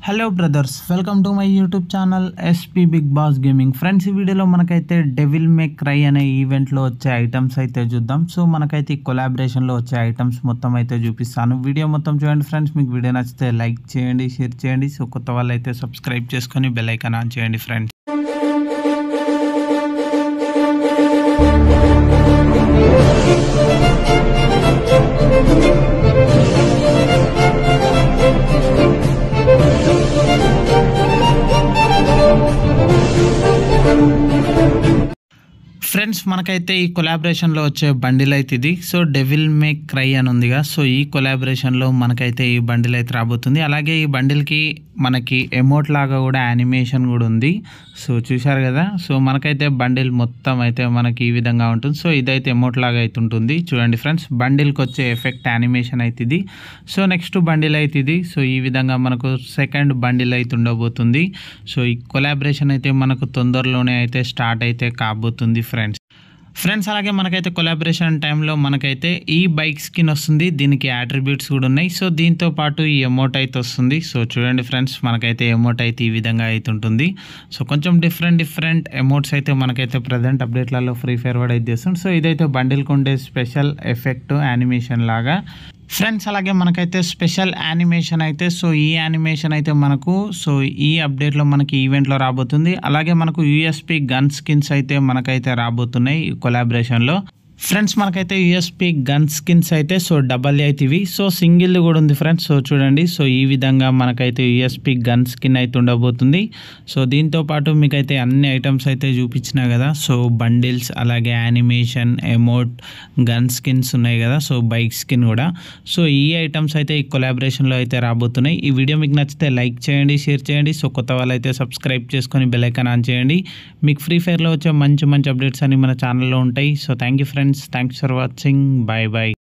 hello brothers welcome to my YouTube channel SP big boss gaming friends ఈ వీడియోలో మనకైతే devil మే cry అనే ఈవెంట్లో వచ్చే ఐటమ్స్ అయితే చూద్దాం సో మనకైతే ఈ కొలాబరేషన్లో వచ్చే ఐటమ్స్ మొత్తం అయితే చూపిస్తాను వీడియో మొత్తం చూడండి ఫ్రెండ్స్ మీకు వీడియో నచ్చితే లైక్ చేయండి షేర్ చేయండి సో కొత్త వాళ్ళు అయితే సబ్స్క్రైబ్ చేసుకొని బెల్ ఐకాన్ ఆన్ చేయండి ఫ్రెండ్స్ ఫ్రెండ్స్ మనకైతే ఈ కొలాబరేషన్లో వచ్చే బండిల్ అయితే ఇది సో డెవిల్ మే క్రై అని ఉందిగా సో ఈ కొలాబరేషన్లో మనకైతే ఈ బండిల్ అయితే రాబోతుంది అలాగే ఈ బండిల్కి మనకి ఎమోట్ లాగా కూడా యానిమేషన్ కూడా ఉంది సో చూశారు కదా సో మనకైతే బండిల్ మొత్తం అయితే మనకి ఈ విధంగా ఉంటుంది సో ఇదైతే ఎమోట్ లాగా అయితే ఉంటుంది చూడండి ఫ్రెండ్స్ బండిల్కి వచ్చే ఎఫెక్ట్ యానిమేషన్ అయితే ఇది సో నెక్స్ట్ బండిల్ అయితే ఇది సో ఈ విధంగా మనకు సెకండ్ బండిల్ అయితే ఉండబోతుంది సో ఈ కొలాబరేషన్ అయితే మనకు తొందరలోనే అయితే స్టార్ట్ అయితే కాబోతుంది ఫ్రెండ్స్ ఫ్రెండ్స్ అలాగే మనకైతే కొలాబరేషన్ టైంలో మనకైతే ఈ బైక్ స్కిన్ వస్తుంది దీనికి అట్రిబ్యూట్స్ కూడా ఉన్నాయి సో దీంతో పాటు ఈ ఎమోట్ అయితే వస్తుంది సో చూడండి ఫ్రెండ్స్ మనకైతే ఎమోట్ అయితే ఈ విధంగా అయితే ఉంటుంది సో కొంచెం డిఫరెంట్ డిఫరెంట్ ఎమోట్స్ అయితే మనకైతే ప్రజెంట్ అప్డేట్లలో ఫ్రీ ఫార్వర్డ్ అయితే చేస్తుంది సో ఇదైతే బండిల్కి ఉండే స్పెషల్ ఎఫెక్ట్ యానిమేషన్ లాగా ఫ్రెండ్స్ అలాగే మనకైతే స్పెషల్ యానిమేషన్ అయితే సో ఈ యానిమేషన్ అయితే మనకు సో ఈ అప్డేట్లో మనకి ఈవెంట్లో రాబోతుంది అలాగే మనకు యూఎస్పి గన్ స్కిన్స్ అయితే మనకైతే రాబోతున్నాయి ఈ కొలాబరేషన్లో ఫ్రెండ్స్ మనకైతే యూఎస్పి గన్ స్కిన్స్ అయితే సో డబల్ అయితే ఇవి సో సింగిల్ కూడా ఉంది ఫ్రెండ్స్ సో చూడండి సో ఈ విధంగా మనకైతే యూఎస్పి గన్ స్కిన్ అయితే ఉండబోతుంది సో దీంతో పాటు మీకైతే అన్ని ఐటమ్స్ అయితే చూపించిన కదా సో బండిల్స్ అలాగే యానిమేషన్ ఎమోట్ గన్ స్కిన్స్ ఉన్నాయి కదా సో బైక్ స్కిన్ కూడా సో ఈ ఐటమ్స్ అయితే ఈ కొలాబరేషన్లో అయితే రాబోతున్నాయి ఈ వీడియో మీకు నచ్చితే లైక్ చేయండి షేర్ చేయండి సో కొత్త వాళ్ళు అయితే సబ్స్క్రైబ్ చేసుకొని బెల్ ఐకాన్ ఆన్ చేయండి మీకు ఫ్రీ ఫైర్లో వచ్చే మంచి మంచి అప్డేట్స్ అన్ని మన ఛానల్లో ఉంటాయి so thank you friends thanks for watching bye bye